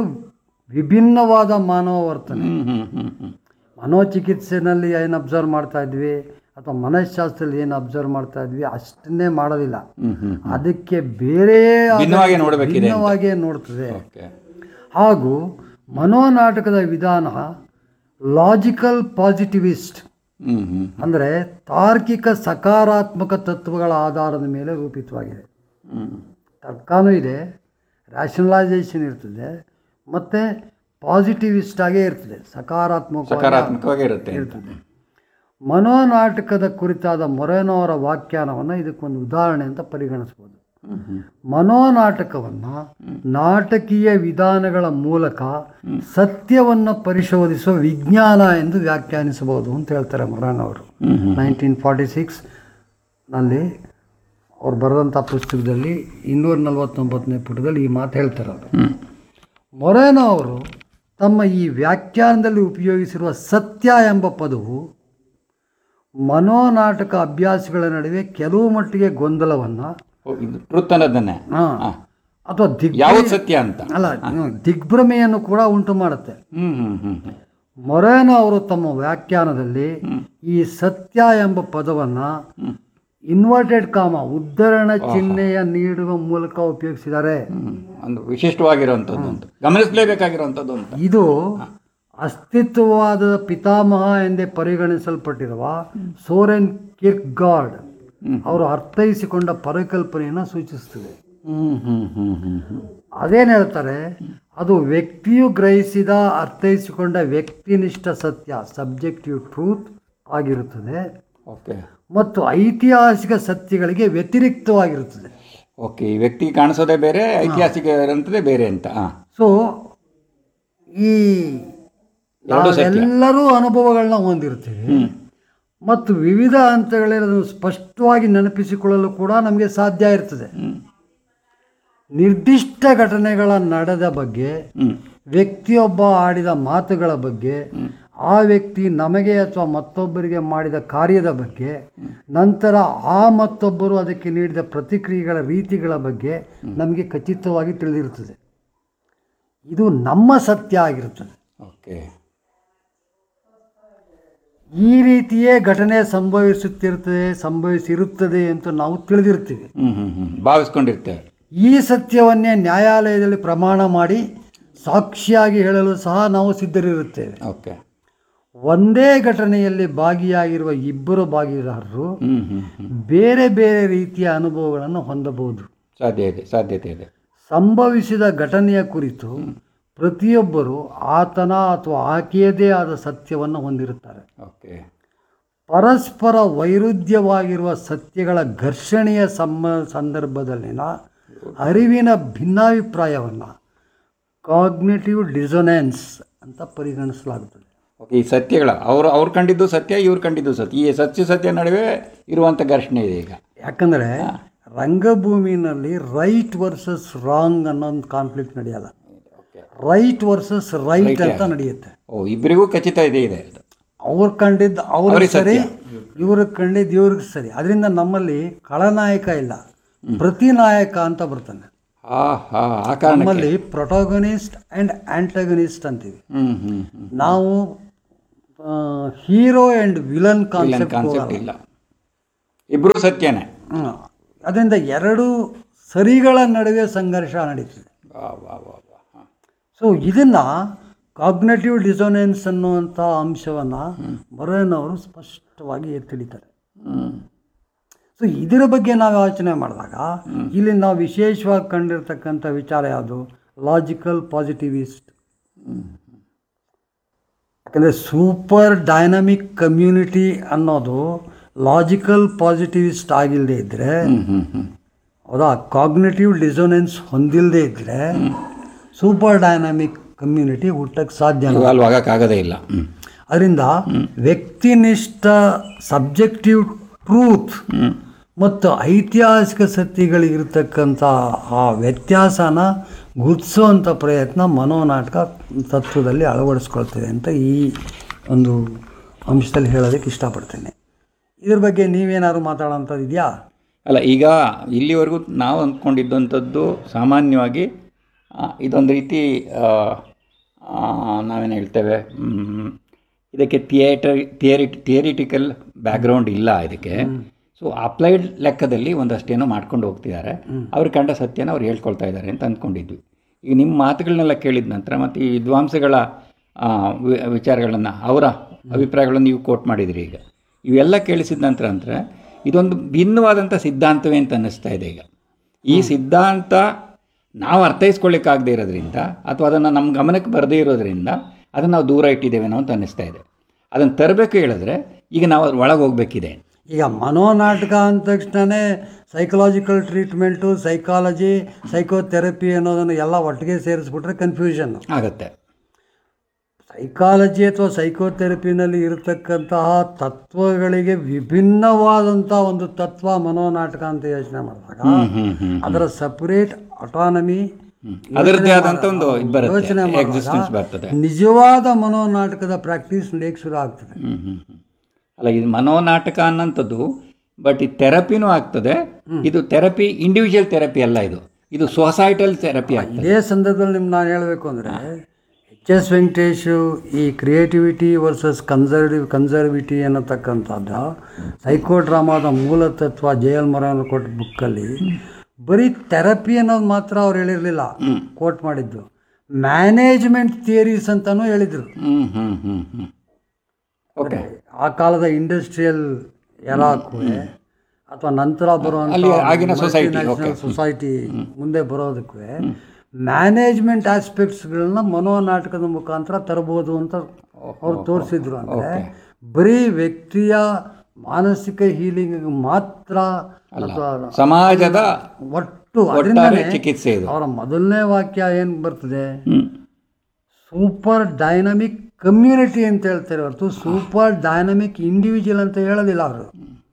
S14: ವಿಭಿನ್ನವಾದ ಮಾನವ ವರ್ತನೆ
S13: ಹ್ಞೂ ಹ್ಞೂ ಹ್ಞೂ ಹ್ಞೂ
S14: ಮನೋಚಿಕಿತ್ಸೆನಲ್ಲಿ ಏನು ಅಬ್ಸರ್ವ್ ಮಾಡ್ತಾ ಇದ್ವಿ ಅಥವಾ ಮನಃಶಾಸ್ತ್ರದಲ್ಲಿ ಏನು ಅಬ್ಸರ್ವ್ ಮಾಡ್ತಾ ಇದ್ವಿ ಅಷ್ಟನ್ನೇ ಮಾಡೋದಿಲ್ಲ
S13: ಹ್ಮ್, ಹ್ಮ್,
S14: ಅದಕ್ಕೆ ಬೇರೆ ಆದ-
S13: ಭಿನ್ನವಾಗಿ ನೋಡಬೇಕಿದೆ ಅಂತ.
S14: ಭಿನ್ನವಾಗಿಯೇ ನೋಡ್ತದೆ
S13: ಓಕೆ
S14: ಹಾಗೂ ಮನೋನಾಟಕದ ವಿಧಾನ ಲಾಜಿಕಲ್ ಪಾಸಿಟಿವಿಸ್ಟ್
S13: ಹ್ಮ್ ಹ್ಮ್
S14: ಅಂದರೆ ತಾರ್ಕಿಕ ಸಕಾರಾತ್ಮಕ ತತ್ವಗಳ ಆಧಾರದ ಮೇಲೆ ರೂಪಿತವಾಗಿದೆ
S13: ಹ್ಮ್
S14: ತರ್ಕನೂ ಇದೆ ರ್ಯಾಷನಲೈಸೇಷನ್ ಇರ್ತದೆ ಮತ್ತು ಪಾಸಿಟಿವಿಸ್ಟ್ ಆಗೇ ಇರ್ತದೆ ಸಕಾರಾತ್ಮಕ
S13: ಸಕಾರಾತ್ಮಕವಾಗಿ ಇರುತ್ತೆ ಅಂತ.
S14: ಇರ್ತದೆ ಮನೋನಾಟಕದ ಕುರಿತಾದ ಮೊರೆನೋರ ವ್ಯಾಖ್ಯಾನವನ್ನು ಇದಕ್ಕೊಂದು ಉದಾಹರಣೆ ಅಂತ ಪರಿಗಣಿಸ್ಬೋದು
S13: ಹ್ಮ್ ಹ್ಮ್
S14: ಮನೋನಾಟಕವನ್ನು ನಾಟಕೀಯ ವಿಧಾನಗಳ ಮೂಲಕ ಸತ್ಯವನ್ನು ಪರಿಶೋಧಿಸುವ ವಿಜ್ಞಾನ ಎಂದು ವ್ಯಾಖ್ಯಾನಿಸಬಹುದು ಅಂತ ಹೇಳ್ತಾರೆ ಮೊರಾನ್ ಅವರು
S13: ಹ್ಮ್ ಹ್ಮ್.
S14: ನೈನ್ಟೀನ್ ಫಾರ್ಟಿ ಸಿಕ್ಸ್ ನಲ್ಲಿ ಅವ್ರು ಬರೆದಂಥ ಪುಸ್ತಕದಲ್ಲಿ ಇನ್ನೂರ ನಲವತ್ತೊಂಬತ್ತನೇ ಪುಟದಲ್ಲಿ ಈ ಮಾತು ಹೇಳ್ತಾರೆ ಅವರು ಮೊರೇನೋ ಅವರು ತಮ್ಮ ಈ ವ್ಯಾಖ್ಯಾನದಲ್ಲಿ ಉಪಯೋಗಿಸಿರುವ ಸತ್ಯ ಎಂಬ ಪದವು ಮನೋನಾಟಕ ಅಭ್ಯಾಸಗಳ ನಡುವೆ ಕೆಲವು ಮಟ್ಟಿಗೆ ಗೊಂದಲವನ್ನು
S13: ಓ, ಇದು ಟ್ರುತ್ ಅನ್ನೋದನ್ನೇ
S14: ಅಥವಾ ದಿಗ್
S13: ಯಾವ್ದು ಸತ್ಯ ಅಂತ
S14: ಅಲ್ಲ ಹ್ಮ್, ದಿಗ್ಭ್ರಮೆಯನ್ನು ಕೂಡ ಉಂಟು ಮಾಡುತ್ತೆ
S13: ಹ್ಮ್ ಹ್ಮ್ ಹ್ಮ್ ಹ್ಮ್.
S14: ಮೊರೇನೋ ಅವರು ತಮ್ಮ ವ್ಯಾಖ್ಯಾನದಲ್ಲಿ ಈ ಸತ್ಯ ಎಂಬ ಪದವನ್ನು ಇನ್ವರ್ಟೆಡ್ ಕಾಮ ಉದ್ಧರಣ ಚಿಹ್ನೆಯ ನೀಡುವ ಮೂಲಕ ಉಪಯೋಗಿಸಿದ್ದಾರೆ
S13: ಒಂದು ವಿಶಿಷ್ಟವಾಗಿರುವಂಥದ್ದು ಅಂತ ಗಮನಿಸಲೇಬೇಕಾಗಿರುವಂಥದ್ದು ಅಂತ
S14: ಇದು ಅಸ್ತಿತ್ವವಾದ ಪಿತಾಮಹ ಎಂದೇ ಪರಿಗಣಿಸಲ್ಪಟ್ಟಿರುವ ಸೋರೆನ್ ಕಿರ್ಕ್ ಗಾರ್ಡ್ ಅವರು ಅರ್ಥೈಸಿಕೊಂಡ ಪರಿಕಲ್ಪನೆಯನ್ನು ಸೂಚಿಸುತ್ತದೆ
S13: ಹ್ಮ್ ಹ್ಮ್ ಹ್ಮ್ ಹ್ಮ್ ಹ್ಮ್
S14: ಅದೇನು ಹೇಳ್ತಾರೆ ಅದು ವ್ಯಕ್ತಿಯು ಗ್ರಹಿಸಿದ ಅರ್ಥೈಸಿಕೊಂಡ ವ್ಯಕ್ತಿನಿಷ್ಠ ಸತ್ಯ ಸಬ್ಜೆಕ್ಟಿವ್ ಟ್ರೂತ್ ಆಗಿರುತ್ತದೆ
S13: ಓಕೆ
S14: ಮತ್ತು ಐತಿಹಾಸಿಕ ಸತ್ಯಗಳಿಗೆ ವ್ಯತಿರಿಕ್ತವಾಗಿರುತ್ತದೆ
S13: ಓಕೆ ಈ ವ್ಯಕ್ತಿ ಕಾಣಿಸೋದೇ ಬೇರೆ ಐತಿಹಾಸಿಕ ಇರೋಂಥದ್ದೇ ಬೇರೆ ಅಂತ ಹಾಂ
S14: ಸೊ ಈ
S13: ಎರಡು ಸತ್ಯ.
S14: ನಾವೆಲ್ಲರೂ ಅನುಭವಗಳನ್ನ ಹೊಂದಿರ್ತೀವಿ ಮತ್ತು ವಿವಿಧ ಹಂತಗಳಲ್ಲಿ ಅದನ್ನು ಸ್ಪಷ್ಟವಾಗಿ ನೆನಪಿಸಿಕೊಳ್ಳಲು ಕೂಡ ನಮಗೆ ಸಾಧ್ಯ ಇರ್ತದೆ ನಿರ್ದಿಷ್ಟ ಘಟನೆಗಳ ನಡೆದ ಬಗ್ಗೆ ವ್ಯಕ್ತಿಯೊಬ್ಬ ಆಡಿದ ಮಾತುಗಳ ಬಗ್ಗೆ ಆ ವ್ಯಕ್ತಿ ನಮಗೆ ಅಥವಾ ಮತ್ತೊಬ್ಬರಿಗೆ ಮಾಡಿದ ಕಾರ್ಯದ ಬಗ್ಗೆ ನಂತರ ಆ ಮತ್ತೊಬ್ಬರು ಅದಕ್ಕೆ ನೀಡಿದ ಪ್ರತಿಕ್ರಿಯೆಗಳ ರೀತಿಗಳ ಬಗ್ಗೆ ನಮಗೆ ಖಚಿತವಾಗಿ ತಿಳಿದಿರುತ್ತದೆ ಇದು ನಮ್ಮ ಸತ್ಯ ಆಗಿರುತ್ತದೆ
S13: ಓಕೆ
S14: ಈ ರೀತಿಯೇ ಘಟನೆ ಸಂಭವಿಸುತ್ತಿರುತ್ತದೆ ಸಂಭವಿಸಿರುತ್ತದೆ ಅಂತ ನಾವು ತಿಳಿದಿರ್ತೀವಿ
S13: ಹ್ಮ್ ಹ್ಮ್ ಹ್ಮ್ ಭಾವಿಸ್ಕೊಂಡಿರ್ತೇವೆ
S14: ಈ ಸತ್ಯವನ್ನೇ ನ್ಯಾಯಾಲಯದಲ್ಲಿ ಪ್ರಮಾಣ ಮಾಡಿ ಸಾಕ್ಷಿಯಾಗಿ ಹೇಳಲು ಸಹ ನಾವು ಸಿದ್ಧರಿರುತ್ತೇವೆ
S13: ಓಕೆ
S14: ಒಂದೇ ಘಟನೆಯಲ್ಲಿ ಭಾಗಿಯಾಗಿರುವ ಇಬ್ಬರು ಭಾಗಿದಾರರು
S13: ಹ್ಮ್ ಹ್ಮ್ ಹ್ಮ್
S14: ಬೇರೆ ಬೇರೆ ರೀತಿಯ ಅನುಭವಗಳನ್ನು ಹೊಂದಬಹುದು
S13: ಸಾಧ್ಯ ಇದೆ ಸಾಧ್ಯತೆ ಇದೆ
S14: ಸಂಭವಿಸಿದ ಘಟನೆಯ ಕುರಿತು ಪ್ರತಿಯೊಬ್ಬರು ಆತನ ಅಥವಾ ಆಕೆಯದೇ ಆದ ಸತ್ಯವನ್ನು ಹೊಂದಿರುತ್ತಾರೆ
S13: ಓಕೆ
S14: ಪರಸ್ಪರ ವೈರುಧ್ಯವಾಗಿರುವ ಸತ್ಯಗಳ ಘರ್ಷಣೆಯ ಸಮ ಸಂದರ್ಭದಲ್ಲಿನ ಅರಿವಿನ ಭಿನ್ನಾಭಿಪ್ರಾಯವನ್ನು ಕಾಗ್ನೇಟಿವ್ ಡಿಸೊನೆನ್ಸ್ ಅಂತ ಪರಿಗಣಿಸಲಾಗುತ್ತದೆ
S13: ಓಕೆ ಈ ಸತ್ಯಗಳ ಅವರು ಅವ್ರು ಕಂಡಿದ್ದು ಸತ್ಯ ಇವ್ರು ಕಂಡಿದ್ದು ಸತ್ಯ ಈ ಸತ್ಯ ಸತ್ಯ ನಡುವೆ ಇರುವಂಥ ಘರ್ಷಣೆ ಇದೆ ಈಗ
S14: ಯಾಕಂದರೆ ರಂಗಭೂಮಿನಲ್ಲಿ ರೈಟ್ ವರ್ಸಸ್ ರಾಂಗ್ ಅನ್ನೋ ಒಂದು ಕಾನ್ಫ್ಲಿಕ್ಟ್ ನಡೆಯಲ್ಲ ರೈಟ್ ವರ್ಸಸ್ ರೈಟ್
S13: Right
S14: ಅಂತ
S13: ಯಾರು?
S14: ನಡೆಯುತ್ತೆ
S13: ಓ ಇಬ್ಬರಿಗೂ ಖಚಿತ ಇದೆ ಇದೆ
S14: ಅವ್ರು ಕಂಡಿದ್ದು ಅವ್ರಿಗೆ
S13: ಅವ್ರಿಗೆ
S14: ಸರಿ
S13: ಸತ್ಯ.
S14: ಇವ್ರಿಗೆ ಕಂಡಿದ್ದು ಇವ್ರಿಗೆ ಸರಿ ಅದರಿಂದ ನಮ್ಮಲ್ಲಿ ಖಳನಾಯಕ ಇಲ್ಲ ಪ್ರತಿನಾಯಕ ಅಂತ ಬರ್ತಾನೆ
S13: ಆ ಹಾ ಆ ಕಾರಣಕ್ಕೆ
S14: ನಮ್ಮಲ್ಲಿ ಪ್ರೊಟಾಗನಿಸ್ಟ್ ಆ್ಯಂಡ್ ಆಂಟಗನಿಸ್ಟ್ ಅಂತೀವಿ
S13: ಹ್ಮ್ ಹ್ಮ್ ಹ್ಮ್
S14: ನಾವು hero and villain
S13: villain
S14: concept
S13: concept ಇಲ್ಲ ಇಬ್ರು ಸತ್ಯನೇ
S14: ಅದರಿಂದ ಎರಡು ಸರಿಗಳ ನಡುವೆ ಸಂಘರ್ಷ ನಡೀತದೆ
S13: ವಾ ವಾ ವಾ ವಾ ಹಾ.
S14: ಸೊ ಇದನ್ನು ಕಾಗ್ನೇಟಿವ್ ಡಿಸೋನೆನ್ಸ್ ಅನ್ನುವಂಥ ಅಂಶವನ್ನು ಮೊರೇನವರು ಸ್ಪಷ್ಟವಾಗಿ ಎತ್ತಿಡಿತಾರೆ
S13: ಹ್ಮ್
S14: ಸೊ ಇದರ ಬಗ್ಗೆ ನಾವು ಯೋಚನೆ ಮಾಡಿದಾಗ ಇಲ್ಲಿ ನಾವು ವಿಶೇಷವಾಗಿ ಕಂಡಿರ್ತಕ್ಕಂಥ ವಿಚಾರ ಯಾವುದು ಲಾಜಿಕಲ್ ಪಾಸಿಟಿವಿಸ್ಟ್ ಯಾಕಂದರೆ ಸೂಪರ್ ಡೈನಮಿಕ್ ಕಮ್ಯುನಿಟಿ ಅನ್ನೋದು ಲಾಜಿಕಲ್ ಪಾಸಿಟಿವಿಸ್ಟ್ ಆಗಿಲ್ಲದೆ ಇದ್ದರೆ ಹೌದಾ ಕಾಗ್ನೇಟಿವ್ ಡಿಸೋನೆನ್ಸ್ ಹೊಂದಿಲ್ಲದೆ ಇದ್ದರೆ ಸೂಪರ್ ಡೈನಾಮಿಕ್ ಕಮ್ಯುನಿಟಿ ಹುಟ್ಟಕ್ಕೆ ಸಾಧ್ಯ ಇಲ್ಲ.
S13: ಇವಾಲ್ವ್ ಆಗಕ್ಕಾಗದೇ ಇಲ್ಲ ಹ್ಮ್
S14: ಅದರಿಂದ ವ್ಯಕ್ತಿನಿಷ್ಠ ಸಬ್ಜೆಕ್ಟಿವ್ ಟ್ರೂತ್ ಮತ್ತು ಐತಿಹಾಸಿಕ ಸತ್ಯಗಳಿಗಿರ್ತಕ್ಕಂಥ ಆ ವ್ಯತ್ಯಾಸನ ಗುರ್ತಿಸುವಂಥ ಪ್ರಯತ್ನ ಮನೋನಾಟಕ ತತ್ವದಲ್ಲಿ ಅಳವಡಿಸ್ಕೊಳ್ತೇವೆ ಅಂತ ಈ ಒಂದು ಅಂಶದಲ್ಲಿ ಹೇಳೋದಕ್ಕೆ ಇಷ್ಟಪಡ್ತೇನೆ ಇದ್ರ ಬಗ್ಗೆ ನೀವೇನಾದ್ರು ಮಾತಾಡೋಂಥದ್ದು ಇದೆಯಾ
S13: ಅಲ್ಲ ಈಗ ಇಲ್ಲಿವರೆಗೂ ನಾವು ಅಂದ್ಕೊಂಡಿದ್ದಂಥದ್ದು ಸಾಮಾನ್ಯವಾಗಿ ಆ, ಇದೊಂದು ರೀತಿ ಆ, ಆ, ನಾವೇನು ಹೇಳ್ತೇವೆ ಮ್, ಇದಕ್ಕೆ ಥಿಯೇಟರ್ ಥಿಯರಿ ಥಿಯರಿಟಿಕಲ್ ಬ್ಯಾಕ್ಗ್ರೌಂಡ್ ಇಲ್ಲ ಇದಕ್ಕೆ ಸೊ ಅಪ್ಲೈಡ್ ಲೆಕ್ಕದಲ್ಲಿ ಒಂದಷ್ಟೇನೋ ಮಾಡ್ಕೊಂಡು ಹೋಗ್ತಿದ್ದಾರೆ ಅವ್ರ ಕಂಡ ಸತ್ಯನ ಅವ್ರು ಹೇಳ್ಕೊಳ್ತಾ ಇದ್ದಾರೆ ಅಂತ ಅಂದ್ಕೊಂಡಿದ್ವಿ ಈಗ ನಿಮ್ಮ ಮಾತುಗಳನ್ನೆಲ್ಲ ಕೇಳಿದ ನಂತರ ಮತ್ತು ಈ ವಿದ್ವಾಂಸಗಳ ಆ, ವಿ- ವಿಚಾರಗಳನ್ನು ಅವರ ಅಭಿಪ್ರಾಯಗಳನ್ನು ನೀವು ಕೋಟ್ ಮಾಡಿದಿರಿ ಈಗ ಇವೆಲ್ಲ ಕೇಳಿಸಿದ ನಂತರ ಅಂದರೆ ಇದೊಂದು ಭಿನ್ನವಾದಂಥ ಸಿದ್ಧಾಂತವೇ ಅಂತ ಅನ್ನಿಸ್ತಾ ಇದೆ ಈಗ ಈ ಸಿದ್ಧಾಂತ ನಾವು ಅರ್ಥೈಸ್ಕೊಳ್ಳಿಕ್ಕಾಗದೇ ಇರೋದ್ರಿಂದ ಅಥವಾ ಅದನ್ನು ನಮ್ಮ ಗಮನಕ್ಕೆ ಬರದೇ ಇರೋದ್ರಿಂದ ಅದನ್ನು ನಾವು ದೂರ ಇಟ್ಟಿದ್ದೇವೇನೋ ಅಂತ ಅನ್ನಿಸ್ತಾ ಇದೆ ಅದನ್ನು ತರಬೇಕು ಹೇಳಿದ್ರೆ ಈಗ ನಾವು ಅದ್ರ ಒಳಗೆ ಹೋಗಬೇಕಿದೆ
S14: ಈಗ ಮನೋನಾಟಕ ಅಂದ ತಕ್ಷಣವೇ ಸೈಕಲಾಜಿಕಲ್ ಟ್ರೀಟ್ಮೆಂಟು ಸೈಕಾಲಜಿ ಸೈಕೋಥೆರಪಿ ಅನ್ನೋದನ್ನು ಎಲ್ಲ ಒಟ್ಟಿಗೆ ಸೇರಿಸ್ಬಿಟ್ರೆ ಕನ್ಫ್ಯೂಷನ್
S13: ಆಗುತ್ತೆ
S14: ಸೈಕಾಲಜಿ ಅಥವಾ ಸೈಕೋಥೆರಪಿನಲ್ಲಿ ಇರತಕ್ಕಂತಹ ತತ್ವಗಳಿಗೆ ವಿಭಿನ್ನವಾದಂಥ ಒಂದು ತತ್ವ ಮನೋನಾಟಕ ಅಂತ ಯೋಚನೆ ಮಾಡಿದಾಗ
S13: ಹ್ಮ್, ಹ್ಮ್, ಹ್ಮ್,
S14: ಅದರ ಸಪರೇಟ್ ಅಟಾನಮಿ
S13: ಅದರದ್ದೇ ಆದಂಥ ಒಂದು ಇದು ಬರುತ್ತೆ,
S14: ಯೋಚನೆ
S13: existence
S14: ಮಾಡಿದಾಗ
S13: ಬರ್ತದೆ.
S14: ನಿಜವಾದ ಮನೋನಾಟಕದ ಪ್ರಾಕ್ಟೀಸ್ ನಡೆಯಕ್ಕೆ ಶುರು ಆಗ್ತದೆ
S13: ಹ್ಮ್, ಹ್ಮ್, ಹ್ಮ್. ಅಲ್ಲ ಇದು ಮನೋನಾಟಕ ಅನ್ನೋಂಥದ್ದು ಬಟ್ ಈ ಥೆರಪಿನೂ ಆಗ್ತದೆ ಇದು ಥೆರಪಿ ಇಂಡಿವಿಜುವಲ್ ಥೆರಪಿ ಅಲ್ಲ ಇದು ಇದು ಸೊಸೈಟಲ್ ಥೆರಪಿ ಆಗ್ತದೆ
S14: ಇದೇ ಸಂದರ್ಭದಲ್ಲಿ ನಿಮ್ಗೆ ನಾನು ಹೇಳಬೇಕು ಅಂದರೆ ಎಚ್ ಎಸ್ ವೆಂಕಟೇಶು ಈ ಕ್ರಿಯೇಟಿವಿಟಿ ವರ್ಸಸ್ ಕನ್ಸರ್ವ್ ಕನ್ಸರ್ವಿಟಿ ಅನ್ನತಕ್ಕಂಥದ್ದು ಸೈಕೋ ಡ್ರಾಮಾದ ಮೂಲ ತತ್ವ ಜೆ ಎಲ್ ಮೊರನ್ ಕೊಟ್ಟ ಬುಕ್ಕಲ್ಲಿ ಬರೀ ಥೆರಪಿ ಅನ್ನೋದು ಮಾತ್ರ ಅವ್ರು ಹೇಳಿರಲಿಲ್ಲ ಕೋಟ್ ಮಾಡಿದ್ದು ಮ್ಯಾನೇಜ್ಮೆಂಟ್ ಥಿಯರೀಸ್ ಅಂತಲೂ ಹೇಳಿದರು
S13: ಹ್ಮ್ ಹ್ಮ್ ಹ್ಮ್ ಹ್ಮ್ ಓಕೆ
S14: ಆ ಕಾಲದ ಇಂಡಸ್ಟ್ರಿಯಲ್ ಎರಾಕು ಅಥವಾ ನಂತರ
S13: ಅಲ್ಲಿ ಆಗಿನ society,
S14: ಬರುವಂಥ
S13: okay.
S14: ಸೊಸೈಟಿ ಮುಂದೆ ಬರೋದಕ್ಕೂ ಮ್ಯಾನೇಜ್ಮೆಂಟ್ ಆಸ್ಪೆಕ್ಟ್ಸ್ಗಳನ್ನ ಮನೋನಾಟಕದ ಮುಖಾಂತರ ತರಬಹುದು ಅಂತ ಅವ್ರು ತೋರಿಸಿದ್ರು ಅಂದರೆ ಬರೀ ವ್ಯಕ್ತಿಯ ಮಾನಸಿಕ ಹೀಲಿಂಗ್ ಮಾತ್ರ ಅಥವಾ
S13: ಸಮಾಜದ
S14: ಒಟ್ಟು
S13: ಒಟ್ಟಾರೆ
S14: ಅದರಿಂದನೇ
S13: ಚಿಕಿತ್ಸೆ ಇದು.
S14: ಅವರ ಮೊದಲನೇ ವಾಕ್ಯ ಏನು ಬರ್ತದೆ
S13: ಹ್ಮ್.
S14: ಸೂಪರ್ ಡೈನಮಿಕ್ ಕಮ್ಯುನಿಟಿ ಅಂತ ಹೇಳ್ತಾರೆ ಹೊರತು ಸೂಪರ್ ಡೈನಮಿಕ್ ಇಂಡಿವಿಜುವಲ್ ಅಂತ ಹೇಳೋದಿಲ್ಲ ಅವರು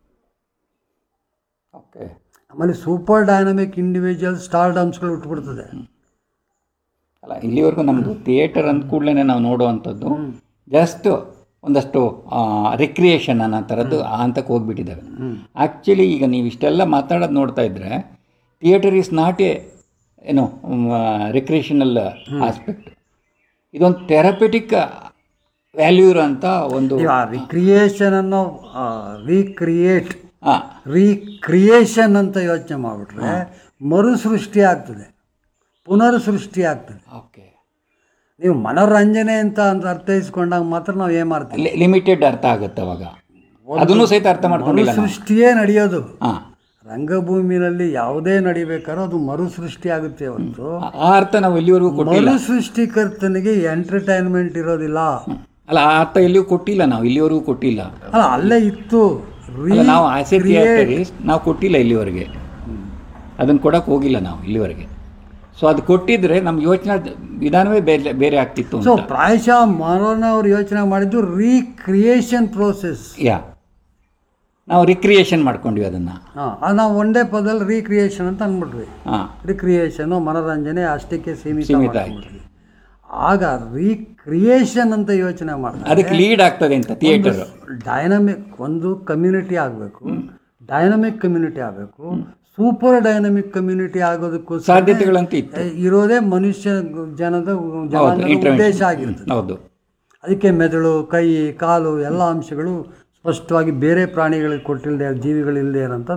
S13: ಓಕೆ
S14: ಆಮೇಲೆ ಸೂಪರ್ ಡೈನಮಿಕ್ ಇಂಡಿವಿಜುವಲ್ ಸ್ಟಾರ್ಡಮ್ಸ್ಗಳು ಉಟ್ಬಿಡ್ತದೆ
S13: ಅಲ್ಲ ಇಲ್ಲಿವರೆಗೂ ನಮ್ಮದು ಥಿಯೇಟರ್ ಅಂದ ಕೂಡಲೇ ನಾವು ನೋಡುವಂಥದ್ದು ಜಸ್ಟ್ ಒಂದಷ್ಟು ರಿಕ್ರಿಯೇಷನ್ ಅನ್ನೋ ಥರದ್ದು ಆ ಹಂತಕ್ಕೆ ಹೋಗ್ಬಿಟ್ಟಿದ್ದಾವೆ ಆ್ಯಕ್ಚುಲಿ ಈಗ ನೀವು ಇಷ್ಟೆಲ್ಲ ಮಾತಾಡೋದು ನೋಡ್ತಾ ಇದ್ರೆ ಥಿಯೇಟರ್ ಈಸ್ ನಾಟ್ ಎ ಏನು ರಿಕ್ರಿಯೇಷನಲ್ ಆಸ್ಪೆಕ್ಟ್ ಇದೊಂದು ಥೆರಪೆಟಿಕ್ ವ್ಯಾಲ್ಯೂ ಇರೋಂಥ ಒಂದು
S14: ರಿಕ್ರಿಯೇಷನ್ ಅನ್ನೋ ರೀಕ್ರಿಯೇಟ್ ರೀಕ್ರಿಯೇಷನ್ ಅಂತ ಯೋಚನೆ ಮಾಡಿಬಿಟ್ರೆ ಮರು ಸೃಷ್ಟಿ ಆಗ್ತದೆ ಪುನರ್ ಸೃಷ್ಟಿ ಆಗ್ತದೆ
S13: ಓಕೆ
S14: ನೀವು ಮನೋರಂಜನೆ ಅಂತ ಅಂತ ಅರ್ಥೈಸ್ಕೊಂಡಾಗ ಮಾತ್ರ ನಾವು ಏನು ಮಾಡ್ತೀವಿ
S13: ಲಿಮಿಟೆಡ್ ಅರ್ಥ ಆಗುತ್ತೆ ಅವಾಗ ಅದನ್ನು ಸಹಿತ ಅರ್ಥ ಮಾಡ್ಕೊಂಡಿಲ್ಲ ನಾವು.
S14: ಸೃಷ್ಟಿಯೇ ನಡೆಯೋದು
S13: ಹಾ.
S14: ರಂಗಭೂಮಿನಲ್ಲಿ ಯಾವುದೇ ನಡಿಬೇಕಾದ್ರೂ ಅದು ಮರು ಸೃಷ್ಟಿ ಆಗುತ್ತೆ ಹೊರತು
S13: ಆ ಅರ್ಥ ನಾವು ಎಲ್ಲಿವರೆಗೂ ಕೊಟ್ಟಿಲ್ಲ
S14: ಮರು ಸೃಷ್ಟಿಕರ್ತನಿಗೆ ಎಂಟರ್ಟೈನ್ಮೆಂಟ್ ಇರೋದಿಲ್ಲ
S13: ಅಲ್ಲ ಆ ಅರ್ಥ ಎಲ್ಲಿಯೂ ಕೊಟ್ಟಿಲ್ಲ ನಾವು ಇಲ್ಲಿವರೆಗೂ ಕೊಟ್ಟಿಲ್ಲ
S14: ಅಲ್ಲ ಅಲ್ಲೇ ಇತ್ತು
S13: ಅಲ್ಲ, ನಾವು ಆಸೆ
S14: Recreate.
S13: ಥಿಯೇಟರಿಸ್ಟ್ ನಾವು ಕೊಟ್ಟಿಲ್ಲ ಇಲ್ಲಿವರೆಗೆ ಅದನ್ನು ಕೊಡಕ್ಕೆ ಹೋಗಿಲ್ಲ ನಾವು ಇಲ್ಲಿವರೆಗೆ ಸೊ ಅದು ಕೊಟ್ಟಿದ್ರೆ ನಮ್ಮ ಯೋಚನಾ ವಿಧಾನವೇ ಬೇರೆ ಬೇರೆ ಆಗ್ತಿತ್ತು
S14: ಸೊ
S13: ಅಂತ
S14: ಪ್ರಾಯಶಃ ಮನೋನ ಅವ್ರು ಯೋಚನೆ ಮಾಡಿದ್ದು ರೀಕ್ರಿಯೇಷನ್ ಪ್ರೋಸೆಸ್
S13: ಯಾ ನಾವು ರಿಕ್ರಿಯೇಷನ್ ಮಾಡ್ಕೊಂಡ್ವಿ ಅದನ್ನು
S14: ಹಾಂ ನಾವು ಒಂದೇ ಪದದಲ್ಲಿ ರೀಕ್ರಿಯೇಷನ್ ಅಂತ ಅಂದ್ಬಿಟ್ವಿ
S13: ಹಾಂ
S14: ರಿಕ್ರಿಯೇಷನು ಮನೋರಂಜನೆ ಅಷ್ಟಕ್ಕೆ ಸೀಮಿತ
S13: ಸೀಮಿತ
S14: ಮಾಡ್ಕೊಂಡ್ಬಿಟ್ವಿ. ಆಗ ರೀಕ್ರಿಯೇಷನ್ ಅಂತ ಯೋಚನೆ ಮಾಡಿದ್ರೆ
S13: ಅದಕ್ಕೆ ಲೀಡ್ ಆಗ್ತದೆ ಅಂತ ಥಿಯೇಟರ್
S14: ಡೈನಮಿಕ್ ಒಂದು ಕಮ್ಯುನಿಟಿ ಆಗಬೇಕು ಡೈನಮಿಕ್ ಕಮ್ಯುನಿಟಿ ಆಗಬೇಕು ಸೂಪರ್ ಡೈನಮಿಕ್ ಕಮ್ಯುನಿಟಿ ಆಗೋದಕ್ಕೂ
S13: ಸಾಧ್ಯತೆಗಳಂತೂ ಇತ್ತು.
S14: ಇರೋದೇ ಮನುಷ್ಯ ಜನದ ಜನಾಂಗದ
S13: intervention.
S14: ಉದ್ದೇಶ ಆಗಿರ್ತದೆ
S13: ಹೌದು
S14: ಅದಕ್ಕೆ ಮೆದುಳು ಕೈ ಕಾಲು ಎಲ್ಲ ಅಂಶಗಳು ಸ್ಪಷ್ಟವಾಗಿ ಬೇರೆ ಪ್ರಾಣಿಗಳಿಗೆ ಕೊಟ್ಟಿಲ್ಲದೆ ಜೀವಿಗಳಿಲ್ಲದೆ ಇರೋಂಥ